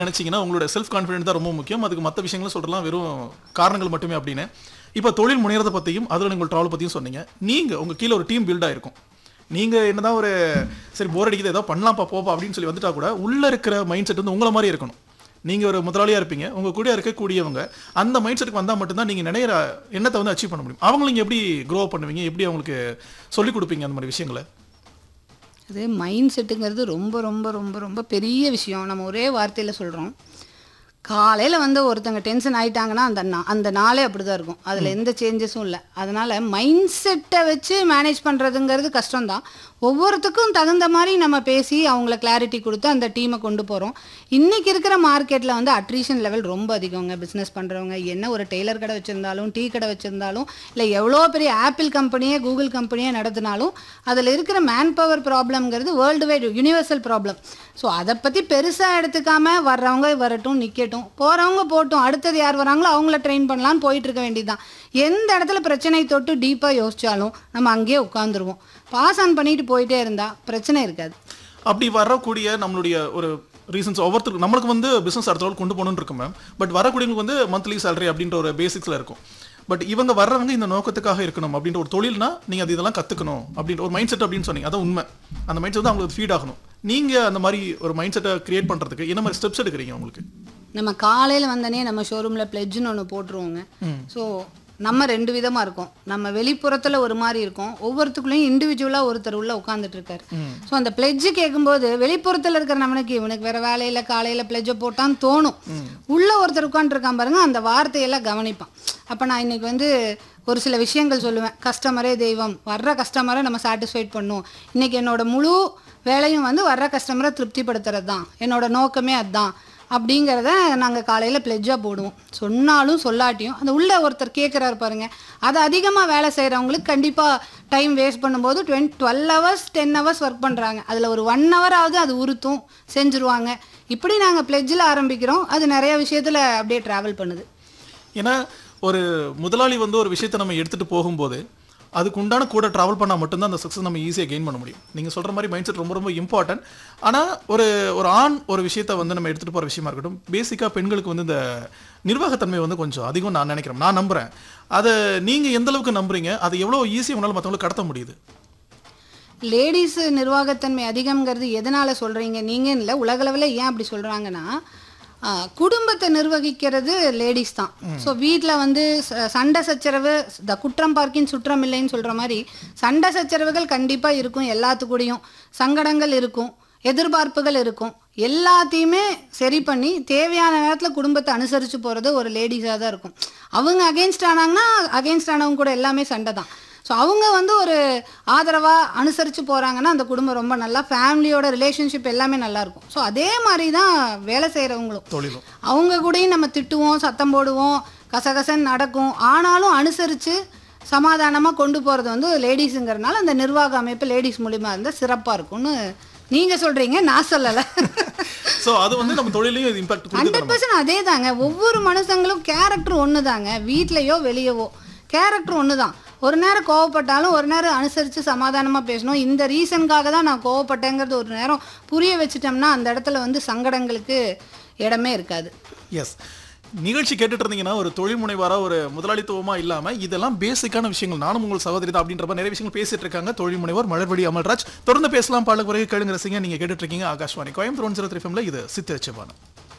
நினைச்சீங்கன்னா உங்களோட self confident தான் ரொம்ப முக்கியம் அதுக்கு மற்ற விஷயங்களும் சொல்றலாம் வெறும் காரணங்கள் மட்டுமே அப்படின்னு இப்போ தொழில் முன்னேறதை பற்றியும் அதில் நீங்கள் ட்ராவல் பற்றியும் சொன்னீங்க நீங்கள் உங்கள் கீழே ஒரு டீம் பில்ட் ஆயிருக்கும் நீங்கள் என்னதான் ஒரு சரி போர் அடிக்குது ஏதோ பண்ணலாம்ப்பா போப்பா அப்படின்னு சொல்லி வந்துட்டா கூட உள்ளே இருக்கிற மைண்ட் செட் வந்து உங்களை மாதிரி இருக்கணும் நீங்கள் ஒரு முதலாளியாக இருப்பீங்க உங்கள் கூட இருக்கக்கூடியவங்க அந்த மைண்ட் செட்டுக்கு வந்தால் மட்டும்தான் நீங்கள் நினைக்கிற எண்ணத்தை வந்து அச்சீவ் பண்ண முடியும் அவங்களை நீங்கள் எப்படி க்ரோ பண்ணுவீங்க எப்படி அவங்களுக்கு சொல்லிக் கொடுப்பீங்க அந்த மாதிரி விஷயங்களை அது மைண்ட் செட்டுங்கிறது ரொம்ப ரொம்ப ரொம்ப ரொம்ப பெரிய விஷயம் நம்ம ஒரே வார்த்தையில் சொல்கிறோம் காலையில் வந்து ஒருத்தங்க டென்ஷன் ஆயிட்டாங்கன்னா அந்த நா அந்த நாளே அப்படி தான் இருக்கும் அதில் எந்த சேஞ்சஸும் இல்லை அதனால் மைண்ட் செட்டை வச்சு மேனேஜ் பண்ணுறதுங்கிறது கஷ்டம்தான் ஒவ்வொருத்துக்கும் தகுந்த மாதிரி நம்ம பேசி அவங்கள கிளாரிட்டி கொடுத்து அந்த டீமை கொண்டு போகிறோம் இன்றைக்கி இருக்கிற மார்க்கெட்டில் வந்து அட்ரிஷன் லெவல் ரொம்ப அதிகங்க பிஸ்னஸ் பண்ணுறவங்க என்ன ஒரு டெய்லர் கடை வச்சுருந்தாலும் டீ கடை வச்சுருந்தாலும் இல்லை எவ்வளோ பெரிய ஆப்பிள் கம்பெனியே கூகுள் கம்பெனியே நடத்தினாலும் அதில் இருக்கிற மேன் பவர் ப்ராப்ளம்ங்கிறது world wide universal problem so அதை பற்றி பெருசாக எடுத்துக்காம வர்றவங்க வரட்டும் நிற்கட்டும் போகிறவங்க போட்டும் அடுத்தது யார் வராங்களோ அவங்கள ட்ரெயின் பண்ணலான்னு போயிட்டு இருக்க வேண்டியதுதான் எந்த இடத்துல பிரச்சனை தொட்டு டீப்பாக யோசிச்சாலும் நம்ம அங்கேயே உட்காந்துருவோம் பாஸ் ஆன் பண்ணிட்டு போயிட்டே இருந்தால் பிரச்சனை இருக்காது அப்படி வரக்கூடிய நம்மளுடைய ஒரு ரீசன்ஸ் ஒவ்வொருத்தருக்கு நம்மளுக்கு வந்து பிசினஸ் அடுத்த level கொண்டு போகணும்னு இருக்கும் மேம் பட் வரக்கூடியவங்களுக்கு வந்து மந்த்லி salary அப்படின்ற ஒரு பேசிக்ஸில் இருக்கும் பட் இவங்க வர்றவங்க இந்த நோக்கத்துக்காக இருக்கணும் அப்படின்ற ஒரு தொழில்னா நீங்கள் அது இதெல்லாம் கற்றுக்கணும் அப்படின்ற ஒரு மைண்ட் செட் அப்படின்னு சொன்னீங்க அதான் உண்மை அந்த மைண்ட் செட் வந்து அவங்களுக்கு ஃபீட் ஆகணும் நீங்கள் அந்த மாதிரி ஒரு மைண்ட் செட்டை கிரியேட் பண்ணுறதுக்கு என்ன மாதிரி ஸ்டெப்ஸ் எடுக்கிறீங்க உங்களுக்கு நம்ம காலையில் வந்தனே நம்ம ஷோரூமில் பிளெட்ஜுன்னு ஒன்று போட்டுருவோங்க ஸோ நம்ம ரெண்டு விதமாக இருக்கோம் நம்ம வெளிப்புறத்தில் ஒரு மாதிரி இருக்கோம் ஒவ்வொருத்துக்குள்ளேயும் இண்டிவிஜுவலாக ஒருத்தர் உள்ள உட்காந்துட்டு இருக்காரு ஸோ அந்த பிளெட்ஜு கேட்கும்போது வெளிப்புறத்தில் இருக்கிற நம்மளுக்கு இவனுக்கு வேற வேலையில் காலையில் பிளெட்ஜை போட்டான்னு தோணும் உள்ள ஒருத்தர் உட்காந்துருக்கான் பாருங்க அந்த வார்த்தையெல்லாம் கவனிப்பான் அப்போ நான் இன்னைக்கு வந்து ஒரு சில விஷயங்கள் சொல்லுவேன் கஸ்டமரே தெய்வம் வர்ற கஸ்டமரை நம்ம சாட்டிஸ்ஃபைட் பண்ணும் இன்னைக்கு என்னோட முழு வேலையும் வந்து வர்ற கஸ்டமரை திருப்திப்படுத்துறது தான் என்னோட நோக்கமே அதுதான் அப்படிங்கிறத நாங்கள் காலையில் பிளெஜ்ஜாக போடுவோம் சொன்னாலும் சொல்லாட்டியும் அந்த உள்ள ஒருத்தர் கேட்குறாரு பாருங்க அது அதிகமாக வேலை செய்கிறவங்களுக்கு கண்டிப்பாக டைம் வேஸ்ட் பண்ணும்போது twen twelve hours ten hours work பண்ணுறாங்க அதில் ஒரு ஒன் ஹவராவது அது உறுத்தும் செஞ்சுருவாங்க இப்படி நாங்கள் பிளெஜ்ஜில் ஆரம்பிக்கிறோம் அது நிறைய விஷயத்தில் அப்படியே ட்ராவல் பண்ணுது ஏன்னா ஒரு முதலாளி வந்து ஒரு விஷயத்தை நம்ம எடுத்துகிட்டு போகும்போது அதுக்கு உண்டான கூட ட்ராவல் பண்ணால் மட்டும்தான் அந்த சக்ஸஸ் நம்ம ஈஸியாக கெயின் பண்ண முடியும் நீங்கள் சொல்கிற மாதிரி மைண்ட் செட் ரொம்ப ரொம்ப இம்பார்ட்டன்ட் ஆனால் ஒரு ஒரு ஆண் ஒரு விஷயத்தை வந்து நம்ம எடுத்துகிட்டு போகிற விஷயமா இருக்கட்டும் பேசிக்காக பெண்களுக்கு வந்து இந்த நிர்வாகத்தன்மை வந்து கொஞ்சம் அதிகம் நான் நினைக்கிறேன் நான் நம்புகிறேன் அதை நீங்கள் எந்த அளவுக்கு நம்புறீங்க அதை எவ்வளோ ஈஸியாக உங்களால் மற்றவங்களுக்கு கடத்த முடியுது லேடிஸ் நிர்வாகத்தன்மை அதிகம்ங்கிறது எதனால் சொல்கிறீங்க நீங்கள் இல்லை உலகளவில் ஏன் அப்படி சொல்கிறாங்கன்னா குடும்பத்தை நிர்வகிக்கிறது லேடிஸ் தான் ஸோ வீட்டில் வந்து ச- சண்டை சச்சரவு த குற்றம் பார்க்கின் சுற்றம் இல்லைன்னு சொல்கிற மாதிரி சண்டை சச்சரவுகள் கண்டிப்பாக இருக்கும் எல்லாத்துக்கூடயும் சங்கடங்கள் இருக்கும் எதிர்பார்ப்புகள் இருக்கும் எல்லாத்தையுமே சரி பண்ணி தேவையான நேரத்தில் குடும்பத்தை அனுசரித்து போகிறது ஒரு லேடிஸாக தான் இருக்கும் அவங்க அகெயின்ஸ்ட் ஆனாங்கன்னா அகெயின்ஸ்ட் ஆனவங்க கூட எல்லாமே சண்டை தான் ஸோ அவங்க வந்து ஒரு ஆதரவாக அனுசரித்து போகிறாங்கன்னா அந்த குடும்பம் ரொம்ப நல்லா ஃபேமிலியோட ரிலேஷன்ஷிப் எல்லாமே நல்லா இருக்கும் ஸோ அதே மாதிரி தான் வேலை செய்கிறவங்களும் தொழிலும் அவங்க கூடயும் நம்ம திட்டுவோம் சத்தம் போடுவோம் கசகசன்னு நடக்கும் ஆனாலும் அனுசரித்து சமாதானமாக கொண்டு போகிறது வந்து லேடிஸுங்கிறனால அந்த நிர்வாக அமைப்பு லேடிஸ் மூலிமா இருந்தால் சிறப்பாக இருக்கும்னு நீங்கள் சொல்கிறீங்க நான் சொல்லலை ஸோ அது வந்து நம்ம தொழிலையும் இது இம்பாக்ட் கொடுக்குது ஹண்ட்ரட் பர்சன்ட் அதே தாங்க ஒவ்வொரு மனுஷங்களும் கேரக்டர் ஒன்று தாங்க வீட்லேயோ வெளியவோ கேரக்டர் ஒன்று தான் ஒரு நேரம் கோவப்பட்டாலும் ஒரு நேரம் அனுசரித்து சமாதானமாக பேசணும் இந்த ரீசனுக்காக தான் நான் கோவப்பட்டேங்கிறது ஒரு நேரம் புரிய வச்சுட்டோம்னா அந்த இடத்துல வந்து சங்கடங்களுக்கு இடமே இருக்காது எஸ் நிகழ்ச்சி கேட்டுட்டு இருந்தீங்கன்னா ஒரு தொழில் முனைவாரா ஒரு முதலாளித்துவமா இல்லாம இதெல்லாம் பேசிக்கான விஷயங்கள் நானும் உங்கள் சகோதரி தான் அப்படின்ற மாதிரி நிறைய விஷயங்கள் பேசிட்டு இருக்காங்க தொழில் முனைவர் மலர்வடி அமல்ராஜ் தொடர்ந்து பேசலாம் பாடல் குறைய கேளுங்க ரசிங்க நீங்க கேட்டுட்டு இருக்கீங்க Akashvani Coimbatore one zero three இது சித்திரச்சபானம்